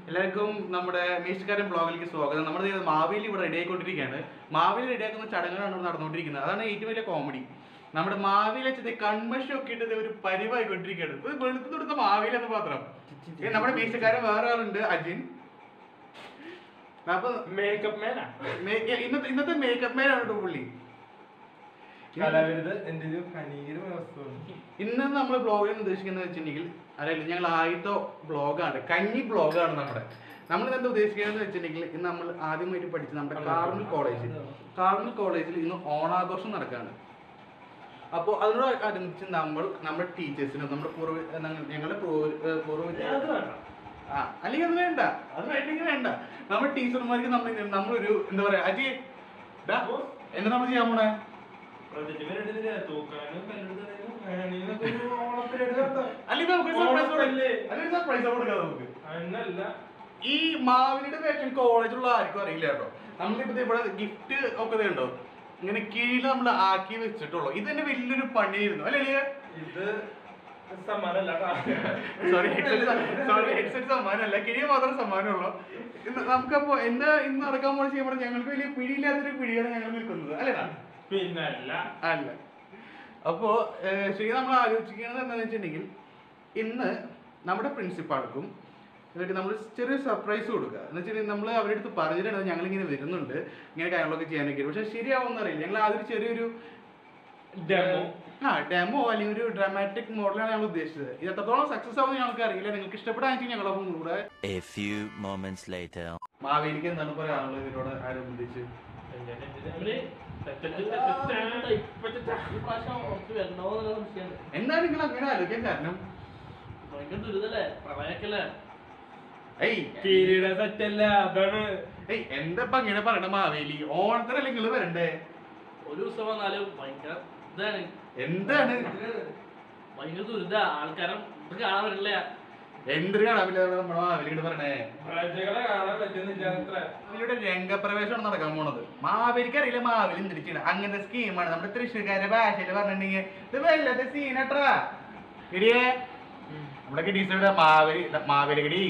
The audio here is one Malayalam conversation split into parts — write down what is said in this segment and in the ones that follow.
എല്ലാവർക്കും നമ്മുടെ മീഷ്കാരൻ ബ്ലോഗിലേക്ക് സ്വാഗതം നമ്മുടെ ദേ മാവേലി ഇവിടെ റെഡി ആയിക്കൊണ്ടിരിക്കുകയാണ് മാവേലി റെഡിയാക്കുന്ന ചടങ്ങുകളാണ് ഇവിടെ നടന്നുകൊണ്ടിരിക്കുന്നത് അതാണ് ഏറ്റവും വലിയ കോമഡി നമ്മുടെ മാവേലി വെച്ചത് കൺമഷി ഒക്കെ ഇട്ടത് ഒരു പരിവായിക്കൊണ്ടിരിക്കുകയാണ് ഇത് വെളുത്തു തൊടുത്ത മാവേലി എന്ന് മാത്രം ഏ, നമ്മുടെ മീശക്കാരൻ വേറെ ആളുണ്ട് അജിൻ അപ്പൊ മേക്കപ്പ് മേനാ മേ- ഇന്നത്തെ ഇന്നത്തെ മേക്കപ്പ് മേലാണ് കേട്ടോ പുള്ളി കലാവിരുത് എന്റെ ഒരു ഭയങ്കര വസ്തുവാണ് ഇന്ന് നമ്മൾ ബ്ലോഗിൽ ഉദ്ദേശിക്കുന്നത് വെച്ചിട്ടുണ്ടെങ്കിൽ അതായത് ഞങ്ങൾ ആദ്യത്തെ ബ്ലോഗാണ് കഞ്ഞി ബ്ലോഗാണ് നമ്മുടെ നമ്മൾ എന്താ ഉദ്ദേശിക്കുന്നത് വെച്ചിട്ടുണ്ടെങ്കിൽ ഇന്ന് നമ്മൾ ആദ്യമായിട്ട് പഠിച്ച നമ്മുടെ കാർമൽ കോളേജ് കാർമൽ കോളേജിൽ ഇന്ന് ഓണാഘോഷം നടക്കുകയാണ് അപ്പോൾ അതിനോട് അനുബന്ധിച്ച് നമ്മൾ നമ്മുടെ ടീച്ചേഴ്സിനും നമ്മുടെ പൂർവ്വ ഞങ്ങ- ഞങ്ങളുടെ പൂർവ്വ ഏഹ് പൂർവ്വ ആ അല്ലെങ്കിൽ അത് വേണ്ട അത് വേണ്ടെങ്കിൽ വേണ്ട നമ്മുടെ ടീച്ചർമാർക്ക് നമ്മൾ ഇങ്ങനെ- നമ്മളൊരു എന്താ പറയാ അജി ഡാ, എന്താ നമ്മൾ ചെയ്യാൻ പോണേ അല്ലെങ്കിൽ നമുക്ക് സർപ്രൈസ് അല്ലെങ്കിൽ സർപ്രൈസ് കൊടുക്കാം നമുക്ക് ഈ മാവിലിയുടെ വേഷൻ കോളേജിലുള്ള ആർക്കും അറിയില്ല കേട്ടോ നമ്മളിപ്പോ ദേ ഇവിടെ ഗിഫ്റ്റ് ഒക്കെ ദേ ഉണ്ടോ ഇങ്ങനെ കീഴിൽ നമ്മൾ ആക്കി വെച്ചിട്ടുള്ളൂ ഇത് തന്നെ വലിയൊരു പണിയായിരുന്നു അല്ലേ എളിയ ഇത് സമ്മാനല്ല സോറി ഹെഡ്സെറ്റ് സോറി ഹെഡ്സെറ്റ് സമ്മാനമല്ല കിഴിയ മാത്രം സമ്മാനമുള്ളൂ ഇന്ന് നമുക്കപ്പോ എന്താ ഇന്ന് നടക്കാൻ പോണ ചെയ്യുമ്പോൾ ഞങ്ങൾക്ക് വലിയ പിടിയില്ലാത്തൊരു പിടിയാണ് ഞങ്ങൾ നിൽക്കുന്നത് അല്ലേ നാ? പിന്നല്ല അല്ല അപ്പോ ഏഹ്, ശരി നമ്മൾ ആലോചിക്കുന്നത് എന്താണെന്ന് വെച്ചിട്ടുണ്ടെങ്കിൽ ഇന്ന് നമ്മുടെ പ്രിൻസിപ്പാൾക്കും ഇവർക്ക് നമ്മൾ ചെറിയൊരു സർപ്രൈസ് കൊടുക്കുക എന്ന് വെച്ചിട്ടുണ്ടെങ്കിൽ നമ്മൾ അവരുടെ അടുത്ത് പറഞ്ഞിട്ടുണ്ട് ഞങ്ങൾ ഇങ്ങനെ വരുന്നുണ്ട് ഇങ്ങനെ കാര്യങ്ങളൊക്കെ ചെയ്യാനൊക്കെ പക്ഷെ ശരിയാവുമെന്ന് അറിയില്ല ഞങ്ങൾ ആദ്യം ചെറിയൊരു ഡെമോ ആ ഡെമോ അല്ലെങ്കിൽ ഒരു ഡ്രാമാറ്റിക് മോഡലാണ് ഞങ്ങൾ ഉദ്ദേശിച്ചത് ഇത് എത്രത്തോളം സക്സസ് ആവുമെന്ന് ഞങ്ങൾക്ക് അറിയില്ല നിങ്ങൾക്ക് ഇഷ്ടപ്പെടാൻ ഞങ്ങളൊപ്പം കൂടെ A few moments later. മാവേലിക്ക് എന്താണ് പറയാനുള്ളത് ഇതിനോട് അനുബന്ധിച്ച് എന്താണ് നിങ്ങൾ അങ്ങനെ ആലോചിക്കാൻ കാരണം ഏയ് കിരീട സെറ്റല്ല അതാണ് ഏയ് എന്താ ഇപ്പൊ അങ്ങനെ പറയണ മാവേലി ഓണത്തിനല്ലേ നിങ്ങൾ വരണ്ടേ ഒരു ദിവസം വന്നാലും ഭയങ്കര ഇതാണ് എന്താണ് ഭയങ്കര ദുരിത ആൾക്കാരും ഇത് കാണാൻ വരില്ല എന്തൊരു കാണാമില്ല നമ്മുടെ മാവേലിയോട് പറയണേ പ്രജകളെ കാണാൻ പറ്റുന്നില്ല അത്ര മാവേലിയുടെ രംഗപ്രവേശമാണ് നടക്കാൻ പോണത് മാവേലിക്ക് അറിയില്ല മാവേലി എന്തിരിച്ചാണ് അങ്ങനത്തെ സ്കീമാണ് നമ്മുടെ തൃശ്ശൂർക്കാരുടെ ഭാഷയിൽ പറഞ്ഞിട്ടുണ്ടെങ്കിൽ ഇത് വല്ലാത്ത സീനട്രാ ഇടിയേ നമ്മുടെ കിടീസയുടെ മാവേലി മാവേലി കിടി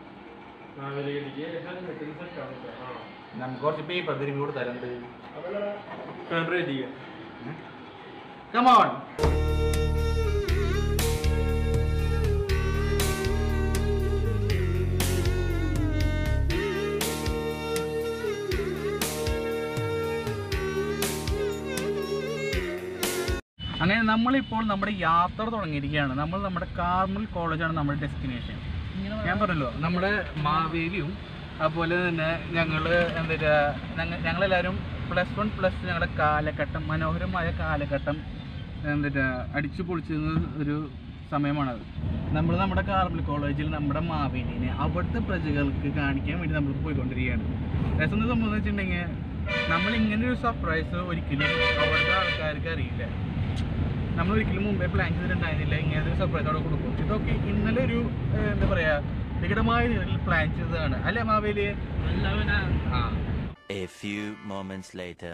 നമുക്ക് കുറച്ച് പേപ്പർ തിരുമ്പി കൊടുത്തരണ്ട് റെഡി കമോൺ അങ്ങനെ നമ്മളിപ്പോൾ നമ്മുടെ യാത്ര തുടങ്ങിയിരിക്കുകയാണ് നമ്മൾ നമ്മുടെ കാർമൽ കോളേജാണ് നമ്മുടെ ഡെസ്റ്റിനേഷൻ ഞാൻ പറഞ്ഞല്ലോ നമ്മുടെ മാവേലിയും അതുപോലെ തന്നെ ഞങ്ങൾ എന്താ ഞങ്ങൾ ഞങ്ങളെല്ലാവരും പ്ലസ് വൺ പ്ലസ് ടു ഞങ്ങളുടെ കാലഘട്ടം മനോഹരമായ കാലഘട്ടം എന്താ അടിച്ചു പൊളിച്ചിരുന്ന ഒരു സമയമാണത് നമ്മൾ നമ്മുടെ കാർമൽ കോളേജിൽ നമ്മുടെ മാവേലിനെ അവിടുത്തെ പ്രജകൾക്ക് കാണിക്കാൻ വേണ്ടി നമ്മൾ പോയിക്കൊണ്ടിരിക്കുകയാണ് രസം എന്ന് സംഭവം വെച്ചിട്ടുണ്ടെങ്കിൽ നമ്മൾ ഇങ്ങനെ ഒരു സർപ്രൈസ് ഒരിക്കലും അവിടുത്തെ ആൾക്കാർക്ക് അറിയില്ല നമ്മൾ ഒരിക്കലും മുമ്പേ പ്ലാൻ ചെയ്തിട്ടുണ്ടായിരുന്നില്ല ഇങ്ങനത്തെ ഒരു സർപ്രൈസ് അവിടെ കൊടുക്കും ഇതൊക്കെ ഇന്നലെ ഒരു ഏഹ്, എന്താ പറയാ വികടമായ രീതിയിൽ പ്ലാൻ ചെയ്തതാണ് അല്ലേ മാവേലി എല്ലാവരും ആ A few moments later.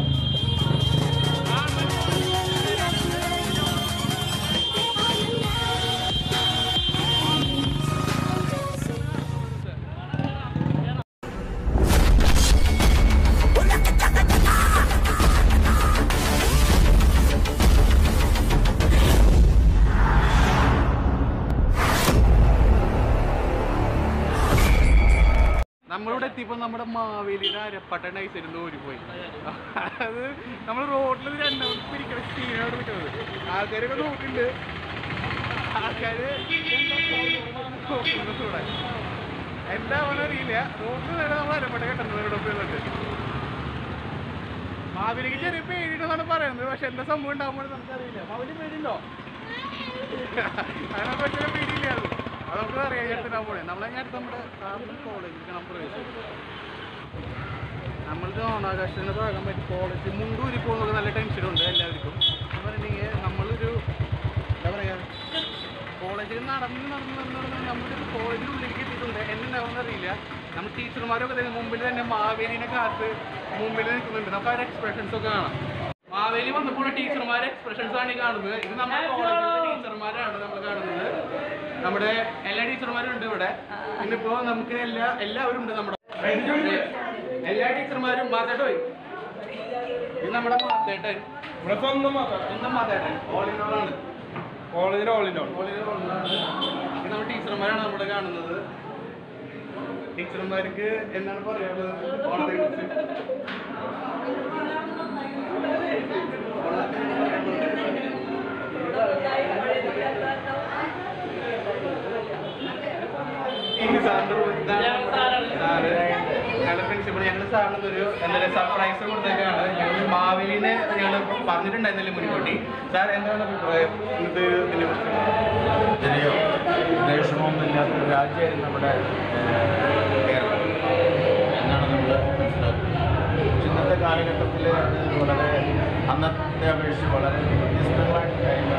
നമ്മളിവിടെ എത്തിയപ്പോൾ നമ്മുടെ മാവേലിയുടെ അരപ്പട്ട നൈസായിരുന്നു ഊരി പോയി അത് നമ്മൾ റോഡിൽ രണ്ടാമത് പിരിക്കണ സീനാണ് നിൽക്കുന്നത് ആൾക്കാരൊക്കെ നോക്കുന്നുണ്ട് ആൾക്കാര് നോക്കുന്നത് ഇവിടെ എന്താണെന്ന് അറിയില്ല റോഡിൽ നേരെ നമ്മൾ അരപ്പട്ട കെട്ടുന്നത് ഇവിടെ പോയിട്ട് മാവേലിക്ക് ചെറിയ പേടിയുണ്ടെന്നാണ് പറയുന്നത് പക്ഷെ എന്താ സംഭവം ഉണ്ടാകുമ്പോൾ നമുക്കറിയില്ല മാവേലി പേടിയുണ്ടോ അതിനെ പറ്റിയ പേടിയില്ല അത് അത് നമുക്ക് അറിയാം എടുത്തിട്ടാ പോണേ നമ്മളെ ഞാൻ നമ്മുടെ കാർമൽ കോളേജിൽ നമ്മൾ പ്രവേശിച്ചു നമ്മളിത് ഓണാഘോഷത്തിന് ഭാഗം പറ്റി കോളേജ് മുണ്ടൂരി പോകുന്നത് നല്ല ടെൻഷനുണ്ട് എല്ലാവർക്കും എന്ന് പറഞ്ഞിട്ടുണ്ടെങ്കിൽ നമ്മളൊരു എന്താ പറയുക കോളേജിൽ നടന്ന് നടന്ന് നടന്ന് നടന്ന് നമ്മുടെ കോളേജിനുള്ളിലേക്ക് എത്തിയിട്ടുണ്ട് എന്നുണ്ടാവുമെന്ന് അറിയില്ല നമ്മൾ ടീച്ചർമാരൊക്കെ തന്നെ മുമ്പിൽ തന്നെ മാവേലിനെ കാത്ത് മുമ്പിൽ നിൽക്കുന്നുണ്ട് നമുക്ക് ആ എക്സ്പ്രഷൻസ് ഒക്കെ കാണാം മാവേലി വന്നപ്പോൾ ടീച്ചർമാരെ എക്സ്പ്രഷൻസ് ആണ് ഈ കാണുന്നത് ഇത് നമ്മുടെ കോളേജിലെ ടീച്ചർമാരാണ് നമ്മൾ കാണുന്നത് നമ്മുടെ എല്ലാ ടീച്ചർമാരും ഉണ്ട് ഇവിടെ ഇന്നിപ്പോ നമുക്ക് എല്ലാ എല്ലാവരും ഉണ്ട് നമ്മുടെ എല്ലാ ടീച്ചർമാരും മാത്തേട്ടോ ഇത് നമ്മുടെ മാത്തേട്ടൻ ഇവിടെ സ്വന്തം മാത്രം സ്വന്തം മാത്തേട്ടൻ ഓൾ ഇൻ ഓൾ ആണ് കോളേജിൽ ഓളിൻ്റെ ഓൾ ഇൻ ഓൾ ആണ് ഇത് നമ്മുടെ ടീച്ചർമാരാണ് നമ്മുടെ കാണുന്നത് ടീച്ചർമാർക്ക് എന്താണ് പറയാനുള്ളത് ഓണത്തെ കുറിച്ച് ഇനി സാറിന്റെ ഇതാണ് സാറ് ഞങ്ങളുടെ പ്രിൻസിപ്പൾ ഞങ്ങൾ സാറിന് ഒരു എന്താ പറയുക സർപ്രൈസ് കൊടുത്തേക്കാണ് ഞങ്ങൾ മാവേലിനെ ഞങ്ങൾ പറഞ്ഞിട്ടുണ്ടായിരുന്നില്ല മുൻകൂട്ടി സാർ എന്താണ് അഭിപ്രായം ഇത് ഇതിനെ കുറിച്ച് ശരിയോ ദേഷ്യമൊന്നുമില്ലാത്തൊരു രാജ്യമായിരുന്നു നമ്മുടെ ഏഹ്, കേരളം എന്നാണ് നമ്മൾ മനസ്സിലാക്കുന്നത് പക്ഷെ ഇന്നത്തെ കാലഘട്ടത്തിൽ അത് വളരെ അന്നത്തെ അപേക്ഷിച്ച് വളരെ വ്യത്യസ്തങ്ങളായിട്ട് കാര്യങ്ങൾ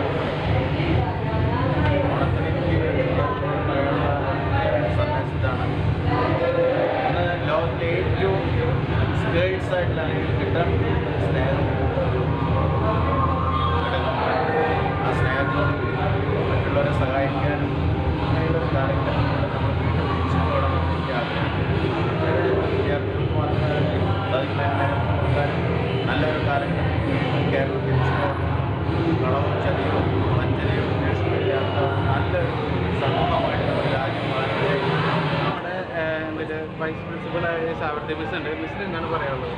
ഓണത്തിന് എനിക്ക് പറയാനുള്ള സന്ദേശത്താണ് ഇന്ന് ലോകത്തിലെ ഏറ്റവും സ്കേഴ്സ് ആയിട്ടുള്ള അല്ലെങ്കിൽ കിട്ടാൻ സ്നേഹം ആ സ്നേഹത്തോട് മറ്റുള്ളവരെ സഹായിക്കാനും അങ്ങനെയുള്ള ഒരു കാലഘട്ടം നമ്മൾ വീണ്ടും തിരിച്ചു പോകണമെന്ന് എനിക്ക് ആഗ്രഹമുണ്ട് വിദ്യാർത്ഥികൾക്ക് മാത്രമല്ല സാധിക്കുന്ന കൊടുക്കാനും നല്ലൊരു കാലഘട്ടം കേരളം തിരിച്ചു പോകണം കളവും ചതിയും വഞ്ചനയും ദേഷ്യമില്ലാത്ത നല്ലൊരു സമൂഹമായിട്ട് നമ്മുടെ രാജ്യം മാറട്ടെ നമ്മുടെ ഏഹ്, എന്താ വൈസ് പ്രിൻസിപ്പളായ സാവർത്തി മിസ് ഉണ്ട് മിസ്സിന് എന്താണ് പറയാനുള്ളത്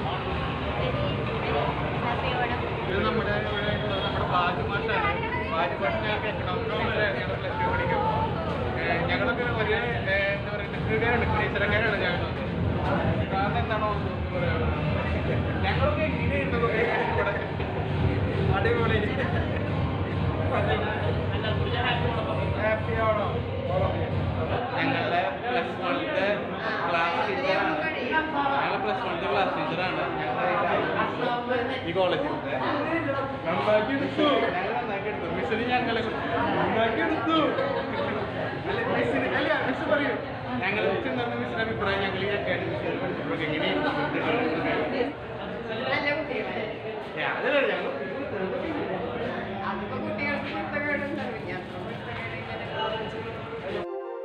ഇത് നമ്മുടെ ഇവിടെ ഉള്ളത് നമ്മുടെ ബാജുമാഷാണ് ബാജുമാഷ് ഞങ്ങൾക്ക് എക്കണോമിക്സ് ഞങ്ങൾ പ്ലസ് ടു പഠിക്കും ഏഹ്, ഞങ്ങളൊക്കെ ഒരു ഏഹ്, എന്താ പറയുക ഡിഗ്രിക്കാരാണ് ടീച്ചറൊക്കെയാണ് ഞങ്ങൾ കാരണം എന്താണോ എന്ന് പറയാനുള്ളത് ഞങ്ങളൊക്കെ എങ്ങനെയായിരുന്നു ഇവിടെ അടിപൊളി ഹാപ്പി ആണോ ഞങ്ങളുടെ പ്ലസ് വണ്ണിന്റെ ക്ലാസ് ടീച്ചറാണ് ഞങ്ങൾ പ്ലസ് വണ്ണിന്റെ ക്ലാസ് ടീച്ചറാണ് ഞങ്ങളുടെ ഈ കോളേജിൽ നന്നാക്കി എടുത്തു ഞങ്ങൾ നന്നാക്കി എടുത്തു മിസ്സിന് ഞങ്ങളെ നന്നാക്കി എടുത്തു അല്ല മിസ്സിന് അല്ല മിസ് പറയൂ ഞങ്ങളെ കുറിച്ച് എന്താണ് മിസ്സിന്റെ അഭിപ്രായം ഞങ്ങൾ ഈ അക്കാഡമിക്സിൽ പഠിച്ചപ്പോഴൊക്കെ എങ്ങനെയാണ് നല്ല കുട്ടികളെ അതല്ല ഞങ്ങൾ അതിപ്പോ കുട്ടികൾക്ക് പുസ്തകങ്ങൾ ഉണ്ടാവില്ല അത്ര പുസ്തകങ്ങൾ ഇങ്ങനെ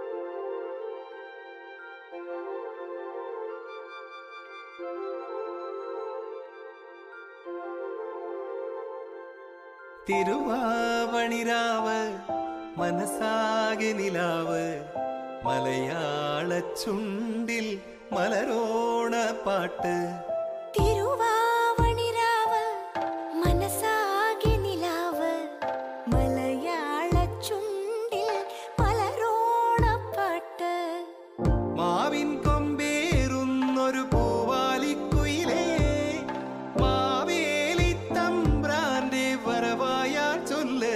തിരുവാവണിരാവ് മനസ്സാകെ നിലാവ് മലയാള ചുണ്ടിൽ മലരോണ പാട്ട് തിരുവാവണിരാവ് മനസ്സാകെ നിലാവ് മലയാള ചുണ്ടിൽ മലരോണപ്പാട്ട് മാവിൻ കൊമ്പേറുന്നൊരു പൂവാലിക്കുയിലേ മാവേലി തമ്പ്രാന്റെ വരവായാൽ ചൊല്ല്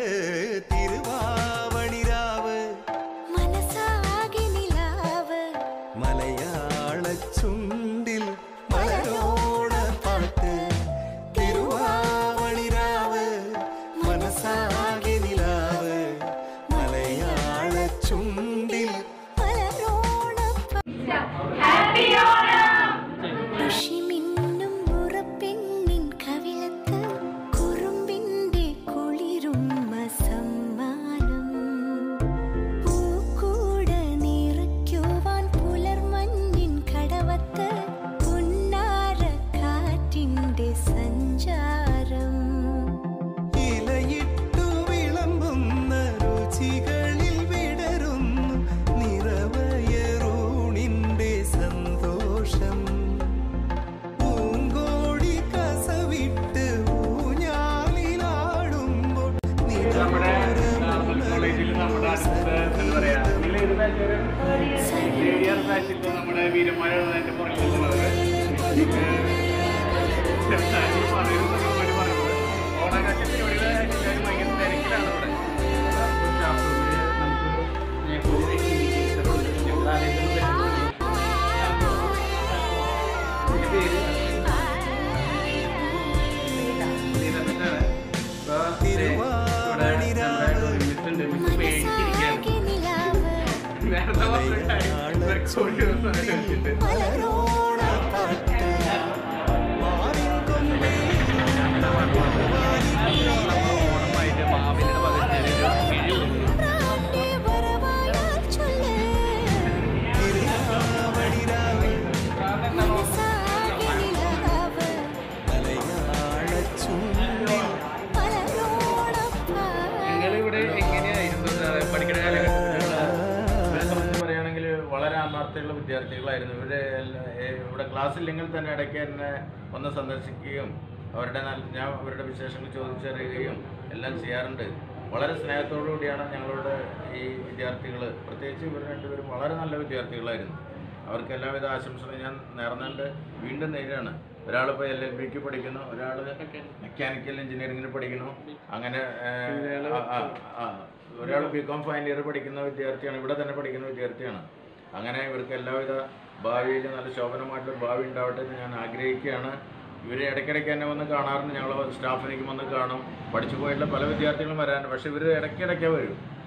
തിരുവാവണിരാവ് മനസ്സാകെ നിലാവ് മലയാള ചുണ്ടിൽ മലരോണ പാട്ട് തിരുവാവണിരാവ് മനസ്സാകെ നിലാവ് മലയാള ചുണ്ടിൽ ഋഷിമിന്നും മുറപ്പെണ്ണിൻ കവിളത്ത് കുറുമ്പിന്റെ കുളിരുമ്മ സമ്മാനം പൂക്കൂട നിറയ്ക്കുവാൻ പുലർമഞ്ഞിൻ കടവത്ത് പുന്നാര കാറ്റിന്റെ സഞ്ചാരം ഇലയിട്ടു വിളമ്പുന്ന രുചികളിൽ വിടരുന്നു നിറവയറൂണിന്റെ സന്തോഷം പൂങ്കോടി കസവിട്ട് ഊഞ്ഞാലിലാടുമ്പോൾ നമ്മുടെ കോളേജിൽ നമ്മുടെ അടുത്ത എന്താ പറയാ നിങ്ങൾ ഏത് ബാച്ചാണ് ഏരിയർ ബാച്ചിൽ നമ്മുടെ വീരന്മാരാണ് അതിന്റെ പുറകിൽ നിൽക്കുന്നത് പറയുന്നത് പറയുന്നത് ഓണാകാശ പരിപാടിയുടെ എല്ലാവരും ഭയങ്കര തിരക്കിലാണ് ഇവിടെ സ്റ്റാഫ്റൂമില് നമുക്കൊരു ടീച്ചറുണ്ട് ഞങ്ങൾ ആരെങ്കിലും ഇതിന്റെ പേര് ശ്രീധരനാണ്. അപ്പൊ ഇവിടെ നമ്മുടെ ഒരു മിസ് ഉണ്ട്. മിസ് പേടിച്ചിരിക്കുകയാണ്. മനസ്സാകെ നിലാവ് നേരത്തെ പറഞ്ഞ കാര്യം റെക്കോർഡ് ചെയ്ത് വെച്ചിട്ട് മലരോണ പാട്ട് മാവിൻ കൊമ്പേ ഓണമായിട്ട് മാവിന്റെ പതിനേഴ് കിഴി പ്രാന്റെ വരവാ ആത്മാർത്ഥതയുള്ള വിദ്യാർത്ഥികളായിരുന്നു ഇവർ ഇവിടെ ക്ലാസ് ഇല്ലെങ്കിൽ തന്നെ ഇടയ്ക്ക് എന്നെ ഒന്ന് സന്ദർശിക്കുകയും അവരുടെ നല്ല ഞാൻ അവരുടെ വിശേഷങ്ങൾ ചോദിച്ചറിയുകയും എല്ലാം ചെയ്യാറുണ്ട് വളരെ സ്നേഹത്തോടു കൂടിയാണ് ഞങ്ങളുടെ ഈ വിദ്യാർത്ഥികൾ പ്രത്യേകിച്ച് ഇവർ രണ്ടുപേരും വളരെ നല്ല വിദ്യാർത്ഥികളായിരുന്നു അവർക്ക് എല്ലാവിധ ആശംസകളും ഞാൻ നേർന്നുകൊണ്ട് വീണ്ടും നേരാണ് ഒരാളിപ്പോൾ എൽ എൽ ബിക്ക് പഠിക്കുന്നു ഒരാൾ മെക്കാനിക്കൽ എഞ്ചിനീയറിംഗിന് പഠിക്കുന്നു അങ്ങനെ ഒരാൾ ബി കോം ഫൈനൽ ഇയർ പഠിക്കുന്ന വിദ്യാർത്ഥിയാണ് ഇവിടെ തന്നെ പഠിക്കുന്ന വിദ്യാർത്ഥിയാണ് അങ്ങനെ ഇവർക്ക് എല്ലാവിധ ഭാവിയിൽ നല്ല ശോഭനമായിട്ടുള്ള ഭാവി ഉണ്ടാവട്ടെ എന്ന് ഞാൻ ആഗ്രഹിക്കുകയാണ് ഇവർ ഇടയ്ക്കിടയ്ക്ക് എന്നെ വന്ന് കാണാറുണ്ട് ഞങ്ങൾ സ്റ്റാഫിനേക്ക് വന്ന് കാണും പഠിച്ചു പോയിട്ടുള്ള പല വിദ്യാർത്ഥികളും വരാറുണ്ട് പക്ഷേ ഇവർ ഇടയ്ക്കിടയ്ക്കേ വരും